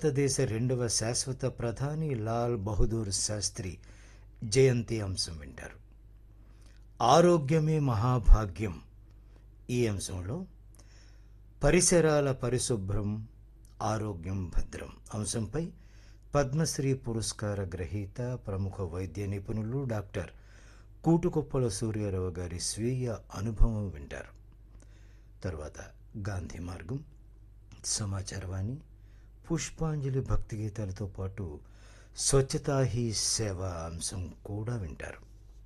భారతదేశ రెండవ శాశ్వత ప్రధాని లాల్ బహదూర్ శాస్త్రి జయంతి అంశం వింటారు ఆరోగ్యమే మహాభాగ్యం ఈ అంశంలో పరిసరాల పరిశుభ్రం ఆరోగ్యం భద్రం అంశంపై పద్మశ్రీ పురస్కార గ్రహీత ప్రముఖ వైద్య నిపుణులు డాక్టర్ కూటుకొప్పల సూర్యారావు గారి స్వీయ అనుభవం వింటారు తర్వాత గాంధీ మార్గం సమాచారవాణి పుష్పాంజలి భక్తి గీతాలతో పాటు స్వచ్ఛతా హీ సేవ అంశం కూడా వింటారు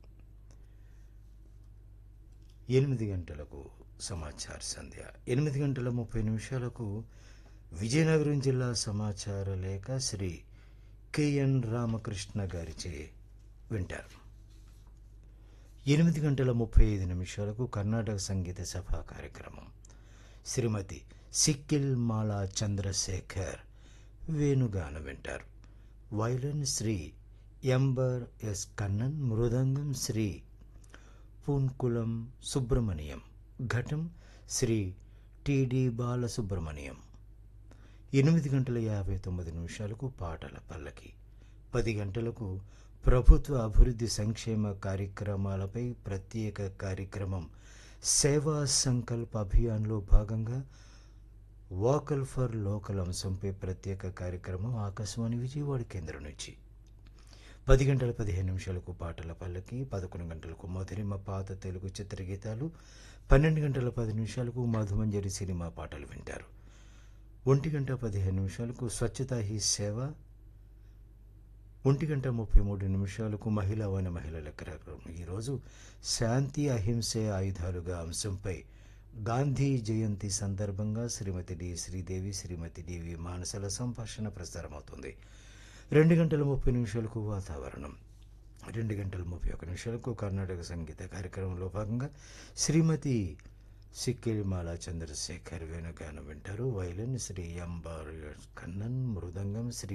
ఎనిమిది గంటలకు సమాచార సంధ్య ఎనిమిది గంటల ముప్పై నిమిషాలకు విజయనగరం జిల్లా సమాచార లేఖ శ్రీ కెఎన్ రామకృష్ణ గారిచే వింటారు ఎనిమిది గంటల ముప్పై ఐదు నిమిషాలకు కర్ణాటక సంగీత సభ కార్యక్రమం శ్రీమతి సిక్కిల్ మాలా చంద్రశేఖర్ వేణుగానం వింటారు వైలన్ శ్రీ ఎంబర్ ఎస్ కన్నన్ మృదంగం శ్రీ పూన్కులం సుబ్రహ్మణ్యం ఘటం శ్రీ టిడి బాలసుబ్రహ్మణ్యం ఎనిమిది గంటల యాభై తొమ్మిది నిమిషాలకు పాటల పల్లకి పది గంటలకు ప్రభుత్వ అభివృద్ధి సంక్షేమ కార్యక్రమాలపై ప్రత్యేక కార్యక్రమం సేవా సంకల్ప్ అభియాన్లో భాగంగా వాకల్ ఫర్ లోకల్ అంశంపై ప్రత్యేక కార్యక్రమం ఆకాశవాణి విజయవాడ కేంద్రం నుంచి పది గంటల పదిహేను నిమిషాలకు పాటల పల్లకి పదకొండు గంటలకు మధురిమ పాత తెలుగు చిత్రగీతాలు పన్నెండు గంటల పది నిమిషాలకు మధుమంజరి సినిమా పాటలు వింటారు ఒంటి గంట పదిహేను నిమిషాలకు స్వచ్ఛతా హీ సేవ ఒంటి గంట ముప్పై మూడు నిమిషాలకు మహిళా వన మహిళల కార్యక్రమం ఈరోజు శాంతి అహింసే ఆయుధాలుగా అంశంపై గాంధీ జయంతి సందర్భంగా శ్రీమతి డి శ్రీదేవి శ్రీమతి డివి మానసల సంభాషణ ప్రసారమవుతుంది రెండు గంటల ముప్పై నిమిషాలకు వాతావరణం రెండు గంటల ముప్పై ఒక నిమిషాలకు కర్ణాటక సంగీత కార్యక్రమంలో భాగంగా శ్రీమతి సిక్కిరిమాల చంద్రశేఖర్ వేణుగానం వింటారు వైలన్ శ్రీ అంబార్ కన్నన్ మృదంగం శ్రీ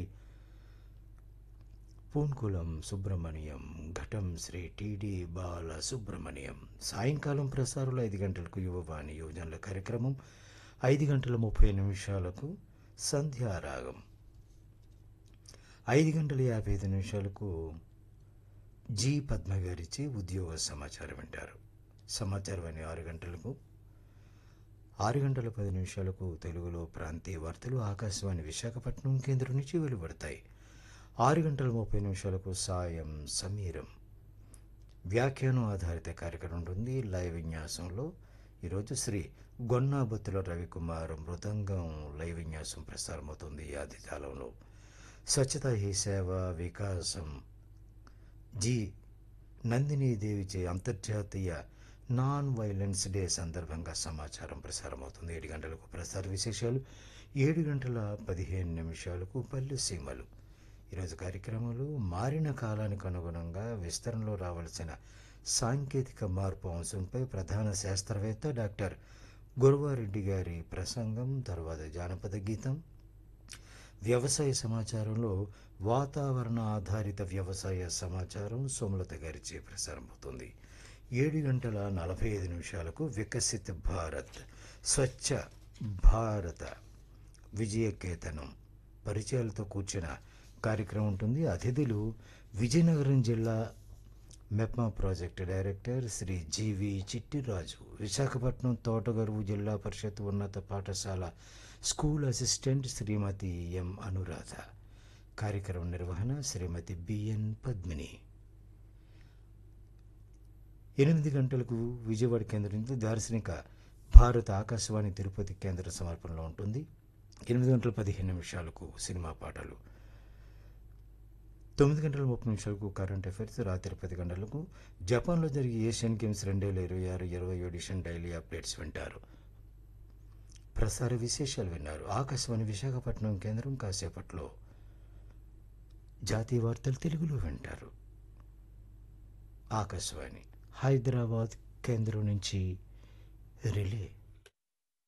పూన్కులం సుబ్రహ్మణ్యం ఘటం శ్రీ టిడి బాల సుబ్రహ్మణ్యం సాయంకాలం ప్రసారంలో ఐదు గంటలకు యువవాణి యువజనుల కార్యక్రమం ఐదు గంటల ముప్పై నిమిషాలకు సంధ్యారాగం ఐదు గంటల యాభై ఐదు నిమిషాలకు జి పద్మ గారిచే ఉద్యోగ సమాచారం వింటారు సమాచారం అని ఆరు గంటలకు ఆరు గంటల పది నిమిషాలకు తెలుగులో ప్రాంతీయ వార్తలు ఆకాశవాణి విశాఖపట్నం కేంద్రం నుంచి వెలువడతాయి ఆరు గంటల ముప్పై నిమిషాలకు సాయం సమీరం వ్యాఖ్యానం ఆధారిత కార్యక్రమం ఉంటుంది లైవ్ విన్యాసంలో ఈరోజు శ్రీ గొన్నాబత్తుల రవికుమార్ మృదంగం లైవ్ విన్యాసం ప్రసారమవుతుంది ఆది కాలంలో స్వచ్ఛత హీ సేవ వికాసం జి నందిని దేవిచే అంతర్జాతీయ నాన్ వైలెన్స్ డే సందర్భంగా సమాచారం ప్రసారమవుతుంది ఏడు గంటలకు ప్రసార విశేషాలు ఏడు గంటల పదిహేను నిమిషాలకు పల్లె సీమలు ఈరోజు కార్యక్రమాలు మారిన కాలానికి అనుగుణంగా విస్తరణలో రావాల్సిన సాంకేతిక మార్పు అంశంపై ప్రధాన శాస్త్రవేత్త డాక్టర్ గురువారెడ్డి గారి ప్రసంగం తర్వాత జానపద గీతం వ్యవసాయ సమాచారంలో వాతావరణ ఆధారిత వ్యవసాయ సమాచారం సోమలత గారిచే ప్రసారమవుతుంది ఏడు గంటల నలభై ఐదు నిమిషాలకు వికసిత్ భారత్ స్వచ్ఛ భారత విజయకేతనం పరిచయాలతో కూర్చున్న కార్యక్రమం ఉంటుంది అతిథులు విజయనగరం జిల్లా MEPMA project director Sri GV Chittiraju Visakhapatnam Thotagaruvu జిల్లా పరిషత్ ఉన్నత పాఠశాల school assistant Srimati M Anuradha కార్యక్రమ నిర్వహణ శ్రీమతి బిఎన్ పద్మిని ఎనిమిది గంటలకు విజయవాడ కేంద్రం నుంచి దార్శనిక భారత ఆకాశవాణి తిరుపతి కేంద్ర సమర్పణలో ఉంటుంది ఎనిమిది గంటల పదిహేను నిమిషాలకు సినిమా పాటలు తొమ్మిది గంటల ముప్పై నిమిషాలకు కరెంట్ అఫైర్స్ రాత్రి పది గంటలకు జపాన్లో జరిగే ఏషియన్ గేమ్స్ రెండు వేల ఇరవై ఆరు ఇరవై ఎడిషన్ డైలీ అప్డేట్స్ వింటారు ప్రసార విశేషాలు విన్నారు ఆకాశవాణి విశాఖపట్నం కేంద్రం కాసేపట్లో జాతీయ వార్తలు తెలుగులో వింటారు ఆకాశవాణి హైదరాబాద్ కేంద్రం నుంచి రిలే